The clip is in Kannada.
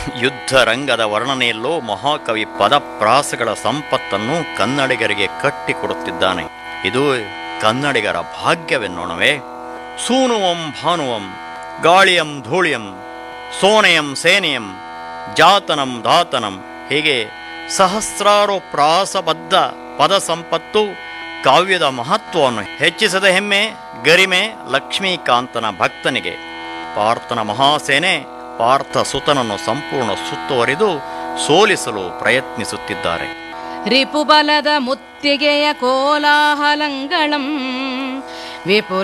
ಯುದ್ಧ ರಂಗದ ವರ್ಣನೆಯಲ್ಲೂ ಮಹಾಕವಿ ಪದಪ್ರಾಸಗಳ ಸಂಪತ್ತನ್ನು ಕನ್ನಡಿಗರಿಗೆ ಕಟ್ಟಿಕೊಡುತ್ತಿದ್ದಾನೆ ಇದು ಕನ್ನಡಿಗರ ಭಾಗ್ಯವೆನ್ನೋಣವೇ ಸೂನುವಂ ಭಾನುವಂ ಗಾಳಿಯಂ ಧೂಳಿಯಂ ಸೋನೆಯಂ ಸೇನೆಯಂ ಜಾತನಂ ದಾತನಂ ಹೀಗೆ ಸಹಸ್ರಾರು ಪ್ರಾಸಬದ್ಧ ಪದ ಸಂಪತ್ತು ಕಾವ್ಯದ ಮಹತ್ವವನ್ನು ಹೆಚ್ಚಿಸದ ಹೆಮ್ಮೆ ಗರಿಮೆ ಲಕ್ಷ್ಮೀಕಾಂತನ ಭಕ್ತನಿಗೆ ಪಾರ್ಥನ ಮಹಾಸೇನೆ ಪಾರ್ಥ ಸುತನನ್ನು ಸಂಪೂರ್ಣ ಸುತ್ತುವರಿದು ಸೋಲಿಸಲು ಪ್ರಯತ್ನಿಸುತ್ತಿದ್ದಾರೆ ರಿಪುಬಲದ ಮುತ್ತಿಗೆಯ ಕೋಲಾಹಲಂಗಳಂ ವಿಪುಲ